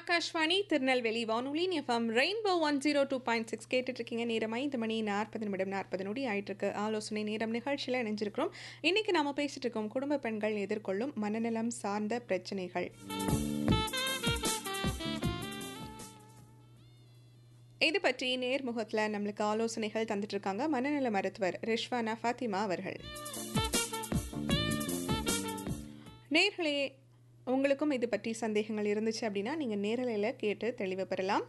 ஆகாஷ்வாணி திருநெல்வேலி வானொலி FM Rainbow one zero two point six கேட்டுட்ருக்கீங்க நேரம் ஐந்து மணி நாற்பது நிமிடம் நாற்பது நொடி ஆயிட்டிருக்கு ஆலோசனை நேரம் நிகழ்ச்சியில் இணைஞ்சிருக்கிறோம் இன்னைக்கு நாம பேசிட்டு இருக்கோம் குடும்ப பெண்கள் எதிர்கொள்ளும் மனநலம் சார்ந்த பிரச்சனைகள் இது பற்றி நேர்முகத்தில் நம்மளுக்கு ஆலோசனைகள் தந்துட்டு இருக்காங்க மனநல மருத்துவர் ரிஷ்வானா ஃபாத்திமா அவர்கள் நேர்களே உங்களுக்கும் இது பற்றி சந்தேகங்கள் இருந்துச்சு அப்படின்னா நீங்கள் நேரலையில் கேட்டு தெளிவு பெறலாம்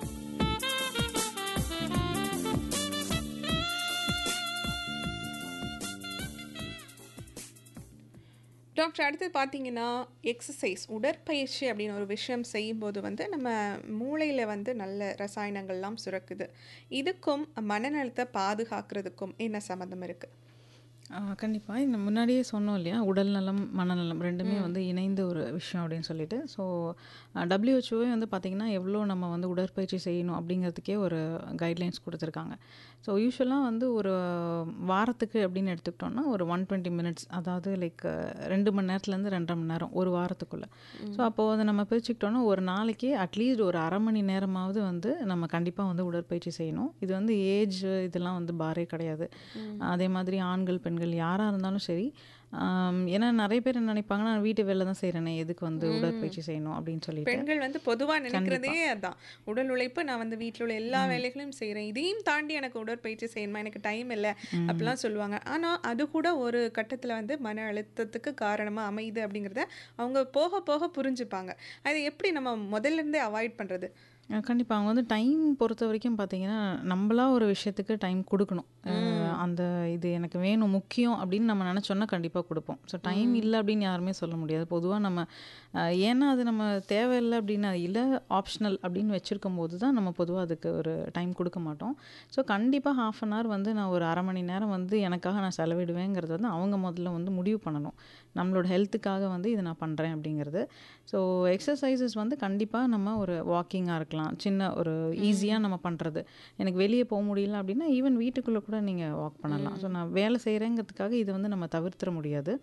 டாக்டர் அடுத்து பார்த்தீங்கன்னா எக்ஸசைஸ் உடற்பயிற்சி அப்படின்னு ஒரு விஷயம் செய்யும்போது வந்து நம்ம மூளையில் வந்து நல்ல ரசாயனங்கள்லாம் சுரக்குது இதுக்கும் மனநலத்தை பாதுகாக்கிறதுக்கும் என்ன சம்மந்தம் இருக்குது கண்டிப்பாக இந்த முன்னாடியே சொன்னோம் இல்லையா உடல் நலம் மனநலம் ரெண்டுமே வந்து இணைந்த ஒரு விஷயம் அப்படின்னு சொல்லிட்டு ஸோ டபிள்யூஹெச்ஓவே வந்து பார்த்திங்கன்னா எவ்வளோ நம்ம வந்து உடற்பயிற்சி செய்யணும் அப்படிங்கிறதுக்கே ஒரு கைட்லைன்ஸ் கொடுத்துருக்காங்க ஸோ யூஸ்வலாக வந்து ஒரு வாரத்துக்கு அப்படின்னு எடுத்துக்கிட்டோம்னா ஒரு ஒன் டுவெண்ட்டி மினிட்ஸ் அதாவது லைக் ரெண்டு மணி நேரத்துலேருந்து ரெண்டரை மணி நேரம் ஒரு வாரத்துக்குள்ளே ஸோ அப்போது அதை நம்ம பிரிச்சுக்கிட்டோன்னா ஒரு நாளைக்கு அட்லீஸ்ட் ஒரு அரை மணி நேரமாவது வந்து நம்ம கண்டிப்பாக வந்து உடற்பயிற்சி செய்யணும் இது வந்து ஏஜ் இதெல்லாம் வந்து பாரே கிடையாது அதே மாதிரி ஆண்கள் பெண்கள் யாராக இருந்தாலும் சரி ஏன்னா நிறைய பேர் என்ன நினைப்பாங்கன்னா நான் வீட்டு வேலை தான் செய்கிறேனே எதுக்கு வந்து உடற்பயிற்சி செய்யணும் அப்படின்னு சொல்லிட்டு பெண்கள் வந்து பொதுவாக நினைக்கிறதே அதான் உடல் உழைப்பு நான் வந்து வீட்டில் உள்ள எல்லா வேலைகளையும் செய்கிறேன் இதையும் தாண்டி எனக்கு உடற்பயிற்சி செய்யணுமா எனக்கு டைம் இல்லை அப்படிலாம் சொல்லுவாங்க ஆனால் அது கூட ஒரு கட்டத்தில் வந்து மன அழுத்தத்துக்கு காரணமாக அமையுது அப்படிங்கிறத அவங்க போக போக புரிஞ்சுப்பாங்க அதை எப்படி நம்ம முதல்ல இருந்தே அவாய்ட் பண்ணுறது கண்டிப்பாக அவங்க வந்து டைம் பொறுத்த வரைக்கும் பார்த்தீங்கன்னா நம்மளா ஒரு விஷயத்துக்கு டைம் கொடுக்கணும் அந்த இது எனக்கு வேணும் முக்கியம் அப்படின்னு நம்ம நினச்சோன்னா கண்டிப்பாக கொடுப்போம் ஸோ டைம் இல்லை அப்படின்னு யாருமே சொல்ல முடியாது பொதுவாக நம்ம ஏன்னா அது நம்ம தேவையில்லை அப்படின்னு இல்லை ஆப்ஷனல் அப்படின்னு வச்சுருக்கும் போது தான் நம்ம பொதுவாக அதுக்கு ஒரு டைம் கொடுக்க மாட்டோம் ஸோ கண்டிப்பாக ஹாஃப் அன் ஹவர் வந்து நான் ஒரு அரை மணி நேரம் வந்து எனக்காக நான் செலவிடுவேங்கிறது வந்து அவங்க முதல்ல வந்து முடிவு பண்ணணும் நம்மளோட ஹெல்த்துக்காக வந்து இதை நான் பண்ணுறேன் அப்படிங்கிறது ஸோ எக்ஸசைசஸ் வந்து கண்டிப்பாக நம்ம ஒரு வாக்கிங்காக இருக்கலாம் சின்ன ஒரு ஈஸியாக நம்ம பண்ணுறது எனக்கு வெளியே போக முடியல அப்படின்னா ஈவன் வீட்டுக்குள்ளே கூட நீங்கள் வாக் பண்ணலாம் ஸோ நான் வேலை செய்கிறேங்கிறதுக்காக இதை வந்து நம்ம தவிர்த்திட முடியாது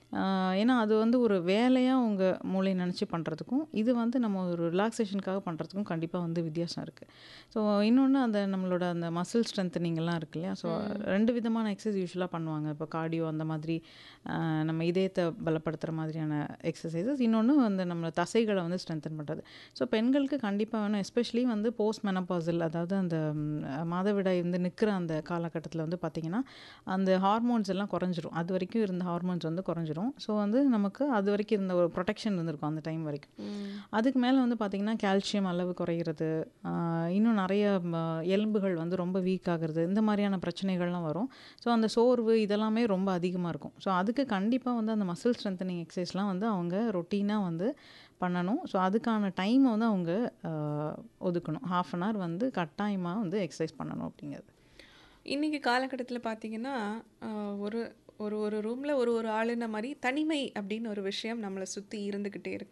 ஏன்னா அது வந்து ஒரு வேலையாக உங்கள் மூளை நினச்சி பண்ணுறதுக்கும் இது வந்து நம்ம ஒரு ரிலாக்ஸேஷனுக்காக பண்ணுறதுக்கும் கண்டிப்பாக வந்து வித்தியாசம் இருக்குது ஸோ இன்னொன்று அந்த நம்மளோட அந்த மசில் ஸ்ட்ரென்த்தனிங்லாம் இருக்கு இல்லையா ஸோ ரெண்டு விதமான எக்ஸசைஸ் யூஸ்வலாக பண்ணுவாங்க இப்போ கார்டியோ அந்த மாதிரி நம்ம இதயத்தை பலப்படுத்துகிற மாதிரியான எக்ஸசைசஸ் இன்னொன்று அந்த நம்ம தசைகளை வந்து ஸ்ட்ரென்தன் பண்ணுறது ஸோ பெண்களுக்கு கண்டிப்பாக வேணும் எஸ்பெஷலி வந்து போஸ்ட் மெனப்பாசல் அதாவது அந்த மாதவிடாய் வந்து நிற்கிற அந்த காலகட்டத்தில் வந்து பார்த்திங்கன்னா அந்த ஹார்மோன்ஸ் எல்லாம் குறைஞ்சிரும் அது வரைக்கும் இருந்த ஹார்மோன்ஸ் வந்து குறைஞ்சிரும் வரும் ஸோ வந்து நமக்கு அது வரைக்கும் இருந்த ஒரு ப்ரொடெக்ஷன் இருந்திருக்கும் அந்த டைம் வரைக்கும் அதுக்கு மேலே வந்து பார்த்திங்கன்னா கால்சியம் அளவு குறையிறது இன்னும் நிறைய எலும்புகள் வந்து ரொம்ப வீக் ஆகுறது இந்த மாதிரியான பிரச்சனைகள்லாம் வரும் ஸோ அந்த சோர்வு இதெல்லாமே ரொம்ப அதிகமாக இருக்கும் ஸோ அதுக்கு கண்டிப்பாக வந்து அந்த மசில் ஸ்ட்ரென்தனிங் எக்ஸசைஸ்லாம் வந்து அவங்க ரொட்டீனாக வந்து பண்ணணும் ஸோ அதுக்கான டைமை வந்து அவங்க ஒதுக்கணும் ஹாஃப் அன் ஹவர் வந்து கட்டாயமாக வந்து எக்ஸசைஸ் பண்ணணும் அப்படிங்கிறது இன்றைக்கி காலகட்டத்தில் பார்த்திங்கன்னா ஒரு ஒரு ஒரு ரூமில் ஒரு ஒரு ஆளுன மாதிரி தனிமை அப்படின்னு ஒரு விஷயம் நம்மளை சுற்றி இருந்துக்கிட்டே இருக்குது